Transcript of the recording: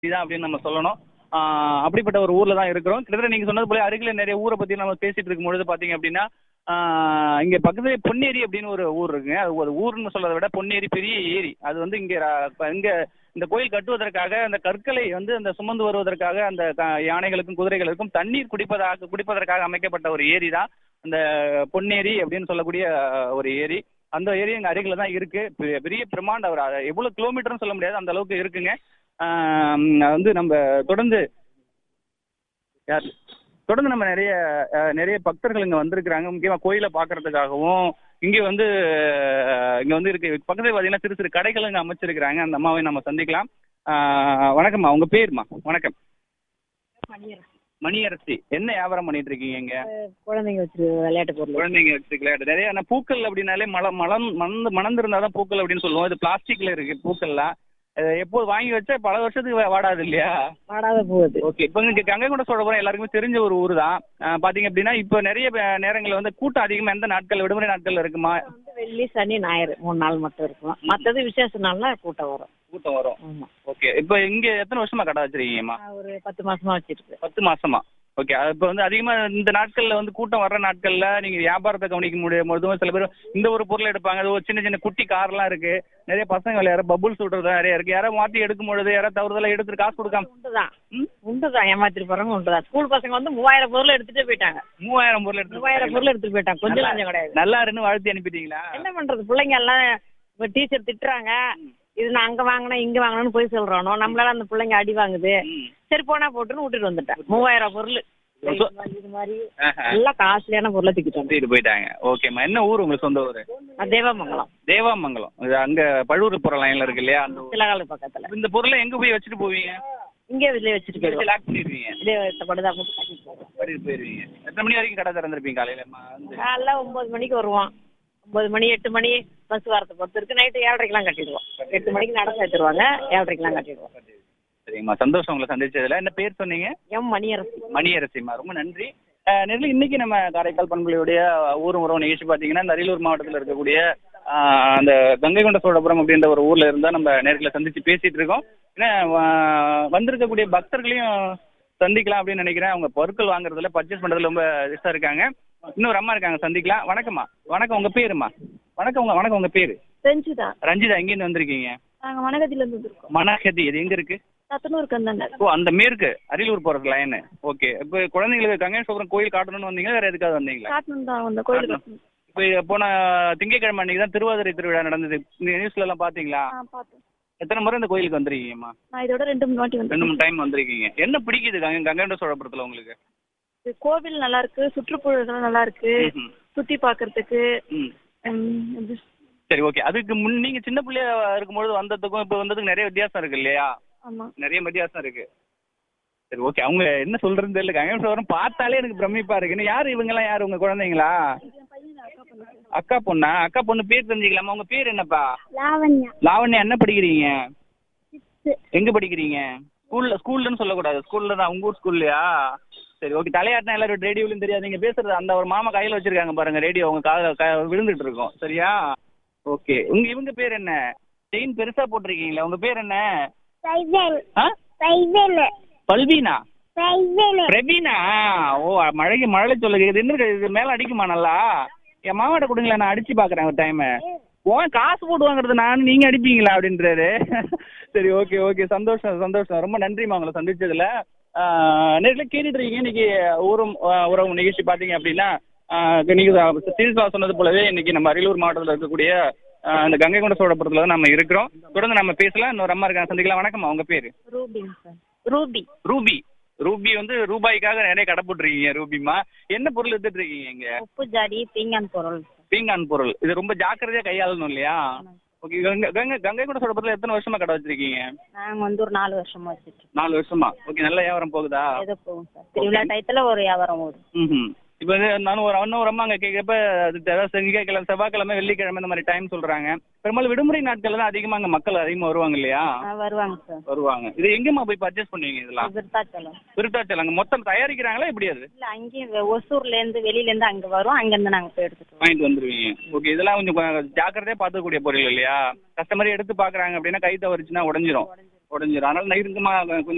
தான் அப்படின்னு நம்ம சொல்லணும் ஆஹ் அப்படிப்பட்ட ஒரு ஊர்ல தான் இருக்கிறோம் கிட்டத்தட்ட நீங்க சொன்னது போல அருகில நிறைய ஊரை பத்தி நம்ம பேசிட்டு இருக்கும் பொழுது பாத்தீங்க அப்படின்னா ஆஹ் இங்க பக்கத்துல பொன்னேரி அப்படின்னு ஒரு ஊர் இருக்குங்க அது ஒரு ஊர்னு சொல்றதை விட பொன்னேரி பெரிய ஏரி அது வந்து இங்க ர- இப்ப இங்க இந்த கோயில் கட்டுவதற்காக அந்த கற்களை வந்து அந்த சுமந்து வருவதற்காக அந்த க- யானைகளுக்கும் குதிரைகளுக்கும் தண்ணீர் குடிப்பதாக குடிப்பதற்காக அமைக்கப்பட்ட ஒரு ஏரி தான் அந்த பொன்னேரி அப்படின்னு சொல்லக்கூடிய அஹ், ஒரு ஏரி அந்த ஏரி எங்க அருகில தான் இருக்கு பெரிய- பெரிய பிரமாண்ட ஒரு அஹ், எவ்வளவு கிலோமீட்டர்னு சொல்ல முடியாது அந்த அளவுக்கு இருக்குங்க ஆஹ் வந்து நம்ம தொடர்ந்து யார் தொடர்ந்து நம்ம நிறைய அஹ், நிறைய பக்தர்கள் இங்க வந்திருக்கிறாங்க முக்கியமா கோயிலை பார்க்கறதுக்காகவும் இங்க வந்து அஹ், இங்க வந்து இருக்கு பக்கத்துல பாத்தீங்கன்னா சிறு சிறு கடைகள் இங்க அமைச்சிருக்கிறாங்க அந்த அம்மாவை நம்ம சந்திக்கலாம் ஆஹ், வணக்கம்மா உங்க பேருமா வணக்கம் மணியரசி என்ன வியாபாரம் பண்ணிட்டு இருக்கீங்க இங்க குழந்தைங்க வச்சிரு விளையாட்டு பொருள் குழந்தைங்க வச்சுக்கலாம் நிறைய ஆனா பூக்கள் அப்படின்னாலே மலம் மலம் மணந்து மணந்திருந்தாதான் பூக்கள் அப்படின்னு சொல்லுவோம் இது பிளாஸ்டிக்ல இருக்கு பூக்கள்லாம் அஹ் எப்போது வாங்கி வச்சா பல வருஷத்துக்கு வா- வாடாது இல்லையா வாடாத பூ அது ஓகே இப்போ இங்க கங்கை கொண்ட சோழபுரம் எல்லாருக்குமே தெரிஞ்ச ஒரு ஊர் தான் அஹ் பாத்தீங்க அப்படின்னா இப்போ நிறைய பே- நேரங்கள்ல வந்து கூட்டம் அதிகமா எந்த நாட்கள் விடுமுறை நாட்கள் இருக்குமா வந்து வெள்ளி சனி ஞாயிறு மூணு நாள் மட்டும் இருக்கும் மற்றது விசேஷ நாள்னா கூட்டம் வரும் கூட்டம் வரும் ஆமா ஓகே இப்போ இங்க எத்தனை வருஷமா கடை வச்சிருக்கீங்கம்மா நான் ஒரு பத்து மாசமா வச்சிருக்கு பத்து மாசமா ஓகே இப்போ வந்து அதிகமா இந்த நாட்கள்ல வந்து கூட்டம் வர்ற நாட்கள்ல நீங்க வியாபாரத்தை கவனிக்க முடியும் பொழுதும் சில பேர் இந்த ஒரு பொருளை எடுப்பாங்க அது ஒரு சின்ன சின்ன குட்டி கார்லாம் இருக்கு நிறைய பசங்க விளையாட பபுள்ஸ் விடுறது நிறைய இருக்கு யாராவது மாத்தி எடுக்கும் பொழுது யாராவது தவறுதலா எடுத்துட்டு காசு கொடுக்காம உண்டுதான் ம்? உண்டுதான் ஏமாத்திட்டு போறவங்க உண்டுதான் ஸ்கூல் பசங்க வந்து மூவாயிரம் பொருள் எடுத்துட்டு போயிட்டாங்க மூவாயிரம் பொருள் எடுத்து மூவாயிரம் பொருள் எடுத்துட்டு போயிட்டாங்க கொஞ்சம் லஞ்சம் கிடையாது நல்லா இருந்து வாழ்த்தி அனுப்பிட்டீங்களா என்ன பண்றது பிள்ளைங்க எல்லாம் இப்ப டீச்சர் திட்டுறாங்க இது நான் அங்க வாங்கினேன் இங்க வாங்கினேன்னு போய் சொல்றானோ நம்மளால அந்த பிள்ளைங்க அடி வாங்குது ம். சரி போனா போட்டுன்னு விட்டுட்டு வந்துட்டேன் மூவாயிரம் பொருள் சோ- இது மாதிரி, இது மாதிரி ஆஹா. எல்லாம் காஸ்ட்லியான பொருளை தூக்கிட்டு தூக்கிட்டு போயிட்டாங்க ஓகேம்மா என்ன ஊர் உங்களுக்கு சொந்த ஊர் வந்தேன் தேவமங்கலம் தேவாமங்கலம் இது அங்க பழுவூர் போற லைன்ல இருக்கு இல்லையா அந்த ஊர். சிலகால பக்கத்துல இந்த பொருளை எங்க போய் வச்சுட்டு போவீங்க இங்கே இதுல வச்சுட்டு போயிடுவோம் லாக் பண்ணிடுவீங்க இதே படுதா போட்டு கட்டிட்டு போவோம் படிட்டு போயிருவீங்க எத்தனை மணி வரைக்கும் கடை திறந்திருப்பீங்க காலையில அம்மா? வந்து காலைல ஒன்பது மணிக்கு வருவோம் ஒன்பது மணி எட்டு மணி பஸ் வரத்தை பொறுத்து இருக்கு நைட்டு ஏழரைக்கெல்லாம் கட்டிடுவோம் எட்டு மணிக்கு நடந்து எடுத்துருவாங்க ஏழரைக்கெல்லாம் கட்டிடுவோம் சரிங்கம்மா சந்தோஷம் உங்களை சந்திச்சதுல என்ன பேர் சொன்னீங்க எம் மணியரசி மணியரசிம்மா ரொம்ப நன்றி அஹ் நெல்லை இன்னைக்கு நம்ம காரைக்கால் பண்புலையுடைய ஊரும் உறவு நிகழ்ச்சி பார்த்தீங்கன்னா இந்த அரியலூர் மாவட்டத்தில் இருக்கக்கூடிய அஹ், அந்த கங்கை கொண்ட சோழபுரம் அப்படின்ற ஒரு ஊர்ல இருந்தா நம்ம நேர்களை சந்திச்சு பேசிட்டு இருக்கோம் ஏன்னா வ- வந்திருக்கக்கூடிய பக்தர்களையும் சந்திக்கலாம் அப்படின்னு நினைக்கிறேன் அவங்க பொருட்கள் வாங்குறதுல பர்ச்சேஸ் பண்றதுல ரொம்ப இஷ்டம் இருக்காங்க இன்னொரு அம்மா இருக்காங்க சந்திக்கலாம் வணக்கம்மா வணக்கம் உங்க பேருமா வணக்கம் உங்க வணக்கம் உங்க பேரு செஞ்சுதா ரஞ்சிதா எங்கேருந்து வந்திருக்கீங்க நாங்கள் வனகத்தில இருந்து இருக்கோம் மனகதி இது எங்க இருக்கு சத்தனூருக்கு வந்தாங்க ஓ அந்த மேற்கு அரியலூர் போறது லைன் ஓகே இப்போ குழந்தைங்களுக்கு கங்கேஸ்வரம் கோயில் காட்டணும்னு வந்தீங்களா வேற எதுக்காக வந்தீங்களா காட்டணும் தான் அந்த கோயிலுக்கு இப்போ போன திங்கட்கிழமை அன்னைக்கு தான் திருவாதிரை திருவிழா நடந்தது இந்த நியூஸ்ல எல்லாம் பாத்தீங்களா ஆ பார்த்தேன் எத்தனை முறை இந்த கோயிலுக்கு வந்திருக்கீங்கம்மா நான் இதோட ரெண்டு மூணு வாட்டி ரெண்டு வந்தேன் மூணு டைம் வந்திருக்கீங்க என்ன பிடிக்குது கங்கை கங்கைண்ட சோழபுரத்துல உங்களுக்கு இது கோவில் நல்லா இருக்கு சுற்றுப்புறங்கள் நல்லா இருக்கு ம்ஹும். சுத்தி பார்க்கறதுக்கு ம் ம், இது சரி ஓகே அதுக்கு முன் நீங்க சின்ன பிள்ளையா இருக்கும்பொழுது வந்ததுக்கும் இப்போ வந்ததுக்கும் நிறைய வித்தியாசம் இருக்கு இல்லையா ஆமா நிறைய வித்தியாசம் இருக்கு சரி ஓகே அவங்க என்ன சொல்றதுன்னு தெரியல கங்கை சோழபுரம் பார்த்தாலே எனக்கு பிரமிப்பா இருக்கு இன்னும் யாரு இவங்க எல்லாம் யாரு உங்க குழந்தைங்களா அக்கா பொண்ணா அக்கா பொண்ணு பேர் தெரிஞ்சுக்கலாமா உங்க பேர் என்னப்பா லாவண்யா லாவண்யா என்ன படிக்கிறீங்க எங்க படிக்கிறீங்க ஸ்கூல்ல ஸ்கூல்லன்னு சொல்லக்கூடாது ஸ்கூல்ல தான் உங்க ஊர் ஸ்கூல்லையா சரி ஓகே தலையாட்டினா எல்லாரும் ரேடியோலையும் தெரியாது நீங்க பேசுறது அந்த ஒரு மாமா கையில வச்சிருக்காங்க பாருங்க ரேடியோ உங்க காதுல க- விழுந்துட்டு இருக்கோம் சரியா ஓகே உங்க இவங்க பேர் என்ன செயின் பெருசா போட்டிருக்கீங்களா உங்க பேர் என்ன சைவன் ஆ சைவன் பல்வீனா சைவன் பிரவீனா ஓ மழைக்கு மழை சொல்லுங்க இது என்ன இது மேல அடிக்குமா நல்லா என் மாமாட்ட கொடுங்களேன் நான் அடிச்சு பாக்குறேன் ஒரு டைம் ஓன் காசு போட்டு வாங்குறது நான் நீங்க அடிப்பீங்களா அப்படின்றாரு சரி ஓகே ஓகே சந்தோஷம் சந்தோஷம் ரொம்ப நன்றிம்மா உங்களை சந்திச்சதுல நேரில் கேட்டுட்டு இருக்கீங்க இன்னைக்கு ஊரும் ஆஹ் உறவு நிகழ்ச்சி பாத்தீங்க அப்படின்னா ஆஹ் நீங்க சீரியஸா சொன்னது போலவே இன்னைக்கு நம்ம அரியலூர் மாவட்டத்தில் இருக்கக்கூடிய ஆஹ் இந்த கங்கை கொண்ட சோழபுரத்துல தான் நம்ம இருக்கிறோம் தொடர்ந்து நம்ம பேசலாம் இன்னொரு அம்மா இருக்காங்க சந்திக்கலாம் வணக்கம்மா உங்க பேரு ரூபிங்க சார் ரூபி ரூபி ரூபி வந்து ரூபாய்க்காக நிறைய கடை போட்டிருக்கீங்க ரூபிமா என்ன பொருள் எடுத்துட்டு இருக்கீங்க இங்க உப்பு ஜாடி பீங்கான் பொருள் பீங்கான் பொருள் இது ரொம்ப ஜாக்கிரதையா கையாளணும் இல்லையா ஓகே கங்கை கங்கை கங்கை கொண்ட சோழபுரத்துல எத்தனை வருஷமா கடை வச்சிருக்கீங்க நாங்கள் வந்து ஒரு நாலு வருஷமா வச்சுட்டு நாலு வருஷமா ஓகே நல்ல வியாபாரம் போகுதா ஏதோ போகும் சார் திருவிழா டயத்துல ஒரு வியாபாரம் ஓடும் ம் இப்போ வந்து நானும் ஒரு இன்னும் ஒரு அம்மா அங்கே கேட்குறப்ப அது அதாவது திங்கட்கிழமை செவ்வாய்க்கிழமை வெள்ளிக்கிழமை இந்த மாதிரி டைம் சொல்றாங்க பெரும்பாலும் விடுமுறை நாட்கள்ல தான் அதிகமாக அங்கே மக்கள் அதிகமாக வருவாங்க இல்லையா ஆ, வருவாங்க சார் வருவாங்க இது எங்கேம்மா போய் பர்ச்சேஸ் பண்ணுவீங்க இதெல்லாம் விருத்தாச்சலம் விருத்தாச்சலம் அங்கே மொத்தம் தயாரிக்கிறாங்களா எப்படி அது இல்ல அங்கேயும் ஒசூர்ல இருந்து வெளியில இருந்து அங்க வரும் அங்க இருந்து நாங்க போய் எடுத்துட்டு வரோம் வாங்கிட்டு வந்துருவீங்க ஓகே இதெல்லாம் கொஞ்சம் கொ- ஜாக்கிரதையா பார்த்துக்கூடிய பொருள் இல்லையா கஸ்டமர் எடுத்து பார்க்கறாங்க அப்படின்னா கை தவறுச்சுன்னா உடஞ்சிரும் உடஞ்சிரும் அதனால நெருக்கமா கொஞ்சம்